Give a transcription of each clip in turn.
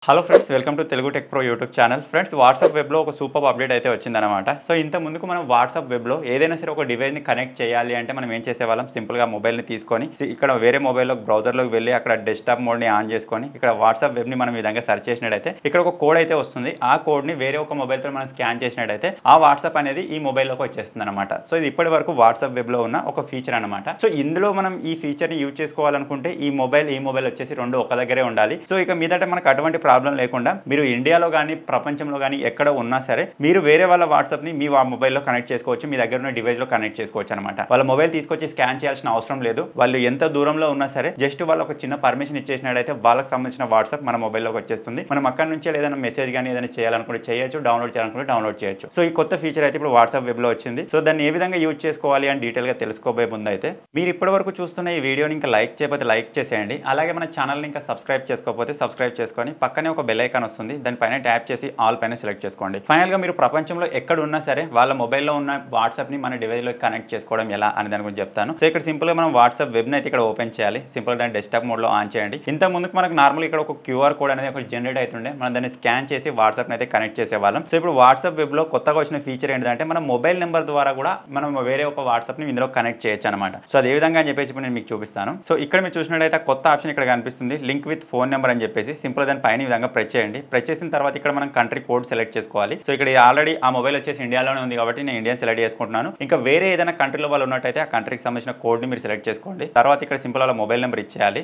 hello friends welcome to Telugu tech pro YouTube channel friends WhatsApp వెబ్లో ఒక super update అయితే వచ్చిందనమాట సో ఇంత ముందుకు మనం వాట్సాప్ వెబ్లో ఏదైనా సరే ఒక డివైస్ని కనెక్ట్ చేయాలి అంటే మనం ఏం చేసేవాళ్ళం సింపుల్గా మొబైల్ని తీసుకొని సి- ఇక్కడ వేరే మొబైల్లో బ్రౌజర్లోకి వెళ్ళి అక్కడ డెస్క్టాప్ మోడ్ని ఆన్ చేసుకొని ఇక్కడ వాట్సాప్ వెబ్ని మనం ఈ విధంగా సెర్చ్ చేసినట్టయితే ఇక్కడ ఒక కోడ్ అయితే వస్తుంది ఆ కోడ్ని వేరే ఒక మొబైల్తో మనం స్కాన్ చేసినట్టయితే ఆ వాట్సాప్ అనేది ఈ మొబైల్లోకి వచ్చేస్తుంది అనమాట సో ఇది ఇప్పటి వరకు వాట్సాప్ వెబ్లో ఉన్న ఒక ఫీచర్ అనమాట సో ఇందులో మనం ఈ ఫీచర్ని యూజ్ చేసుకోవాలనుకుంటే ఈ మొబైల్ ఈ మొబైల్ వచ్చేసి రెండు ఒక దగ్గరే ఉండాలి సో ఇక మీదట మనకు అటువంటి ప్రాబ్లం లేకుండా మీరు ఇండియాలో కానీ ప్రపంచంలో కానీ ఎక్కడ ఉన్నా సరే మీరు వేరే వాళ్ళ వాట్సాప్ ని మీ వా- మొబైల్లో కనెక్ట్ చేసుకోవచ్చు మీ దగ్గర ఉన్న డివైస్ లో కనెక్ట్ చేసుకోవచ్చు అనమాట వాళ్ళ మొబైల్ తీసుకొచ్చి స్కాన్ చేయాల్సిన అవసరం లేదు వాళ్ళు ఎంత దూరంలో ఉన్నా సరే జస్ట్ వాళ్ళు ఒక చిన్న పర్మిషన్ ఇచ్చేసినట్టయితే వాళ్ళకి సంబంధించిన వాట్సాప్ మన మొబైల్లోకి వచ్చేస్తుంది మనం అక్కడ నుంచి ఏదైనా మెసేజ్ కానీ ఏదైనా చేయాలనుకుంటే చేయొచ్చు డౌన్లోడ్ చేయాలనుకుంటే డౌన్లోడ్ చేయొచ్చు సో ఈ కొత్త ఫీచర్ అయితే ఇప్పుడు వాట్సాప్ వెబ్ లో వచ్చింది సో దాన్ని ఏ విధంగా యూజ్ చేసుకోవాలి అని డీటెయిల్ గా తెలుసుకోబోయే ముందు అయితే మీరు ఇప్పటి వరకు చూస్తున్న ఈ వీడియోని ఇంకా లైక్ చేయకపోతే లైక్ చేసేయండి అలాగే మన ఛానల్ని ఇంకా సబ్స్క్రైబ్ చేసుకోకపోతే సబ్స్క్రైబ్ చేసుకొని పక్కనే ఒక బెల్ ఐకాన్ వస్తుంది దానిపైన ట్యాప్ చేసి ఆల్ పైన సెలెక్ట్ చేసుకోండి ఫైనల్ గా మీరు ప్రపంచంలో ఎక్కడ ఉన్నా సరే వాళ్ళ మొబైల్లో ఉన్న వాట్సాప్ ని మన డివైస్ లో కనెక్ట్ చేసుకోవడం ఎలా అని దాని గురించి చెప్తాను సో ఇక్కడ సింపుల్ గా మనం వాట్సాప్ వెబ్ అయితే ఇక్కడ ఓపెన్ చేయాలి సింపుల్ దాన్ని డెస్క్టాప్ మోడ్ లో ఆన్ చేయండి ఇంత ముందుకు మనకు నార్మల్ ఇక్కడ ఒక క్యూఆర్ కోడ్ అనేది ఒకటి జనరేట్ అవుతుండే మనం దాన్ని స్కాన్ చేసి వాట్సాప్ అయితే కనెక్ట్ చేసేవాళ్ళం సో ఇప్పుడు వాట్సాప్ వెబ్ లో కొత్తగా వచ్చిన ఫీచర్ ఏంటంటే మనం మొబైల్ నెంబర్ ద్వారా కూడా మనం వేరే ఒక వాట్సాప్ ని ఇందులో కనెక్ట్ చేయొచ్చు అనమాట సో అది ఏ విధంగా అని చెప్పేసి ఇప్పుడు నేను మీకు చూపిస్తాను సో ఇక్కడ మీరు చూసినట్టయితే కొత్త ఆప్షన్ ఇక్కడ కనిపిస్తుంది లింక్ విత్ ఫోన్ నెంబర్ అని చెప్పేసి సింపుల్ దాని పైన ఈ విధంగా ప్రెస్ చేయండి ప్రెస్ చేసిన తర్వాత ఇక్కడ మనం కంట్రీ కోడ్ సెలెక్ట్ చేసుకోవాలి సో ఇక్కడ ఆల్రెడీ ఆ మొబైల్ వచ్చేసి ఇండియాలోనే ఉంది కాబట్టి నేను ఇండియా సెలెక్ట్ చేసుకుంటున్నాను ఇంకా వేరే ఏదైనా కంట్రీలో వాళ్ళు ఉన్నట్టయితే ఆ కంట్రీకి సంబంధించిన కోడ్ని మీరు సెలెక్ట్ చేసుకోండి తర్వాత ఇక్కడ సింపుల్ వాళ్ళ మొబైల్ నెంబర్ ఇచ్చేయాలి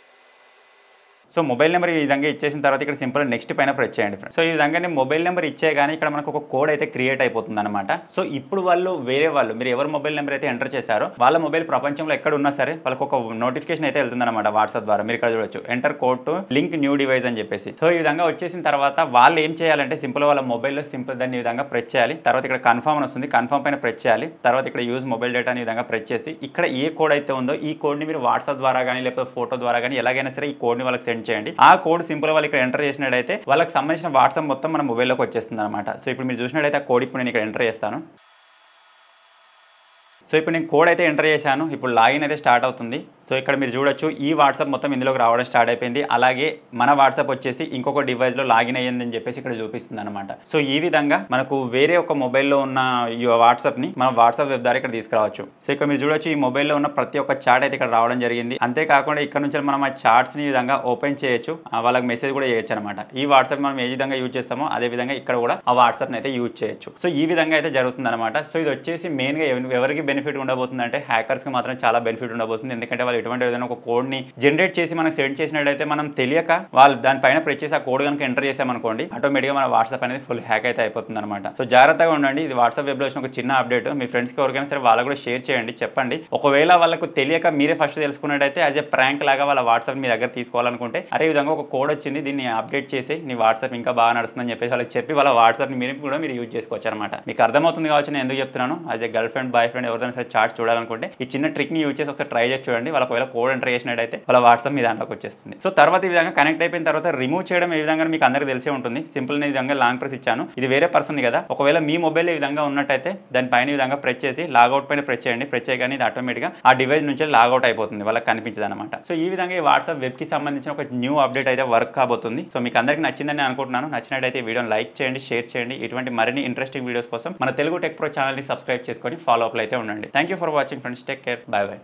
సో మొబైల్ నెంబర్ ఈ విధంగా ఇచ్చేసిన తర్వాత ఇక్కడ సింపుల్ నెక్స్ట్ పైన ప్రెస్ చేయండి ఫ్రెండ్స్ సో ఈ విధంగా నేను మొబైల్ నెంబర్ ఇచ్చే కానీ ఇక్కడ మనకు ఒక కోడ్ అయితే క్రియేట్ అయిపోతుంది అనమాట సో ఇప్పుడు వాళ్ళు వేరే వాళ్ళు మీరు ఎవరు మొబైల్ నెంబర్ అయితే ఎంటర్ చేశారో వాళ్ళ మొబైల్ ప్రపంచంలో ఎక్కడ ఉన్నా సరే వాళ్ళకి ఒక నోటిఫికేషన్ అయితే వెళ్తుంది అనమాట వాట్సాప్ ద్వారా మీరు ఇక్కడ చూడొచ్చు enter code to link new device అని చెప్పేసి సో ఈ విధంగా వచ్చేసిన తర్వాత వాళ్ళు ఏం చేయాలంటే సింపుల్ వాళ్ళ మొబైల్లో సింపుల్ దాన్ని ఈ విధంగా ప్రెస్ చేయాలి తర్వాత ఇక్కడ కన్ఫర్మ్ అని వస్తుంది కన్ఫర్మ్ పైన ప్రెస్ చేయాలి తర్వాత ఇక్కడ యూజ్ మొబైల్ డేటా ఈ విధంగా ప్రెస్ చేసి ఇక్కడ ఏ కోడ్ అయితే ఉందో ఈ కోడ్ని మీరు వాట్సాప్ ద్వారా కానీ లేకపోతే ఫోటో ద్వారా కానీ ఎలాగైనా సరే ఈ కోడ్ని వాళ్ళకి సెండ్ చేయండి ఆ కోడ్ సింపుల్ వాళ్ళు ఇక్కడ ఎంటర్ చేసినట్టయితే వాళ్ళకి సంబంధించిన వాట్సాప్ మొత్తం మన మొబైల్లోకి వచ్చేస్తుంది అనమాట సో ఇప్పుడు మీరు చూసినట్టయితే ఆ కోడ్ ఇప్పుడు నేను ఇక్కడ ఎంటర్ చేస్తాను సో ఇప్పుడు నేను కోడ్ అయితే ఎంటర్ చేశాను ఇప్పుడు లాగిన్ అయితే స్టార్ట్ అవుతుంది సో ఇక్కడ మీరు చూడొచ్చు ఈ వాట్సాప్ మొత్తం ఇందులోకి రావడం స్టార్ట్ అయిపోయింది అలాగే మన వాట్సాప్ వచ్చేసి ఇంకొక డివైస్లో లాగిన్ అయ్యింది అని చెప్పేసి ఇక్కడ చూపిస్తుంది అనమాట సో ఈ విధంగా మనకు వేరే ఒక మొబైల్లో ఉన్న ఈ వాట్సాప్ని మనం వాట్సాప్ వెబ్ ద్వారా ఇక్కడ తీసుకురావచ్చు సో ఇక్కడ మీరు చూడొచ్చు ఈ మొబైల్లో ఉన్న ప్రతి ఒక్క చాట్ అయితే ఇక్కడ రావడం జరిగింది అంతేకాకుండా ఇక్కడ నుంచి మనం ఆ చాట్స్ని ఈ విధంగా ఓపెన్ చేయొచ్చు ఆ వాళ్ళకి మెసేజ్ కూడా చేయొచ్చు అనమాట ఈ వాట్సాప్ మనం ఏ విధంగా యూజ్ చేస్తామో అదే విధంగా ఇక్కడ కూడా ఆ వాట్సాప్ని అయితే యూజ్ చేయొచ్చు సో ఈ విధంగా అయితే జరుగుతుంది అనమాట సో ఇది వచ్చేసి మెయిన్గా ఎవరికి బెనిఫిట్ ఉండబోతుంది అంటే హ్యాకర్స్కి మాత్రం చాలా బెనిఫిట్ ఉండబోతుంది ఎందుకంటే వాళ్ళు ఎటువంటి ఏదైనా ఒక కోడ్ని జనరేట్ చేసి మనకు సెండ్ చేసినట్టయితే మనం తెలియక వాళ్ళు దానిపైన ప్రెస్ చేసి ఆ కోడ్ కనుక ఎంటర్ చేసామనుకోండి ఆటోమేటిక్గా మన వాట్సాప్ అనేది ఫుల్ హ్యాక్ అయితే అయిపోతుంది అనమాట సో జాగ్రత్తగా ఉండండి ఇది వాట్సాప్ వెబ్లో వచ్చిన ఒక చిన్న అప్డేట్ మీ ఫ్రెండ్స్కి ఎవరికైనా సరే వాళ్ళకు కూడా షేర్ చేయండి చెప్పండి ఒకవేళ వాళ్ళకు తెలియక మీరే ఫస్ట్ తెలుసుకున్నట్టయితే యాజ్ ఏ ప్రాంక్ లాగా వాళ్ళ వాట్సాప్ మీ దగ్గర తీసుకోవాలనుకుంటే అదే విధంగా ఒక కోడ్ వచ్చింది దీన్ని అప్డేట్ చేసి నీ వాట్సాప్ ఇంకా బాగా నడుస్తుందని చెప్పేసి వాళ్ళకి చెప్పి వాళ్ళ వాట్సాప్ని మీరు కూడా మీరు యూజ్ చేసుకోవచ్చు అనమాట మీకు అర్థమవుతుంది కావచ్చు నేను ఎందుకు చెప్తున్నాను as a girlfriend boyfriend ఎవరైనా సరే చాట్ చూడాలనుకుంటే ఈ చిన్న ట్రిక్ని యూజ్ చేసి ఒకసారి ట్రై చేసి చూడండి వాళ్ళ ఒకవేళ కోడ్ ఎంటర్ చేసినట్టయితే వాళ్ళ వాట్సాప్ మీ దాంట్లోకి వచ్చేస్తుంది సో తర్వాత ఈ విధంగా కనెక్ట్ అయిపోయిన తర్వాత రిమూవ్ చేయడం ఏ విధంగా మీకు అందరికీ తెలిసే ఉంటుంది సింపుల్ ఈ విధంగా లాంగ్ ప్రెస్ ఇచ్చాను ఇది వేరే పర్సన్ కదా ఒకవేళ మీ మొబైల్ ఈ విధంగా ఉన్నట్టయితే దాని పైన ఈ విధంగా ప్రెస్ చేసి లాగౌట్ పైన ప్రెస్ చేయండి ప్రెస్ చేయగానే ఇది ఆటోమేటిక్గా ఆ డివైస్ నుంచి లాగౌట్ అయిపోతుంది వాళ్ళకి కనిపించదు అనమాట సో ఈ విధంగా ఈ వాట్సాప్ వెబ్ కి సంబంధించిన ఒక న్యూ అప్డేట్ అయితే వర్క్ కాబోతుంది సో మీకు అందరికీ నచ్చిందని నేను అనుకుంటున్నాను నచ్చినట్టయితే ఈ వీడియోని లైక్ చేయండి షేర్ చేయండి ఇటువంటి మరిన్ని ఇంట్రెస్టింగ్ వీడియోస్ కోసం మన తెలుగు టెక్ ప్రో ఛానల్ని సబ్స్క్రైబ్ చేసుకొని ఫాలో అప్లో అయితే ఉండండి thank you for watching friends take care bye by